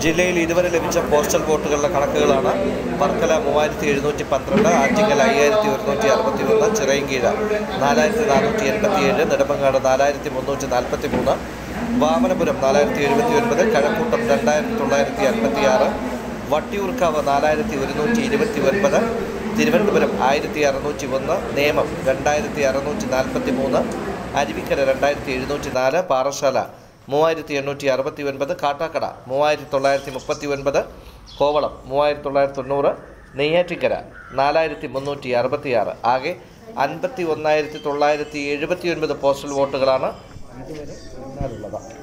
ജില്ലയിൽ ഇതുവരെ ലഭിച്ച പോസ്റ്റൽ വോട്ടുകളുടെ കണക്കുകളാണ് വർക്കല മൂവായിരത്തി എഴുന്നൂറ്റി പന്ത്രണ്ട് ആറ്റിങ്ങൽ അയ്യായിരത്തി ഒരുന്നൂറ്റി അറുപത്തി ഒന്ന് ചിറയൻകീഴ നാലായിരത്തി നാനൂറ്റി എൺപത്തി ഏഴ് നെടുമങ്ങാട് നാലായിരത്തി മുന്നൂറ്റി നാൽപ്പത്തി മൂന്ന് വാമനപുരം നാലായിരത്തി എഴുപത്തി ഒൻപത് കഴക്കൂട്ടം രണ്ടായിരത്തി തൊള്ളായിരത്തി അൻപത്തി ആറ് വട്ടിയൂർക്കാവ് നാലായിരത്തി ഒരുന്നൂറ്റി ഇരുപത്തി ഒൻപത് തിരുവനന്തപുരം ആയിരത്തി അറുന്നൂറ്റി ഒന്ന് നേമം രണ്ടായിരത്തി അറുന്നൂറ്റി നാൽപ്പത്തി മൂന്ന് അരുവിക്കര രണ്ടായിരത്തി എഴുന്നൂറ്റി നാല് പാറശാല മൂവായിരത്തി എണ്ണൂറ്റി അറുപത്തി ഒൻപത് കാട്ടാക്കട മൂവായിരത്തി തൊള്ളായിരത്തി മുപ്പത്തി ഒൻപത് കോവളം മൂവായിരത്തി തൊള്ളായിരത്തി തൊണ്ണൂറ് നെയ്യാറ്റിക്കര നാലായിരത്തി മുന്നൂറ്റി അറുപത്തി ആറ് ആകെ അൻപത്തി ഒന്നായിരത്തി തൊള്ളായിരത്തി എഴുപത്തി ഒൻപത് പോസ്റ്റൽ വോട്ടുകളാണ് ഇതുവരെ എണ്ണാറുള്ളത്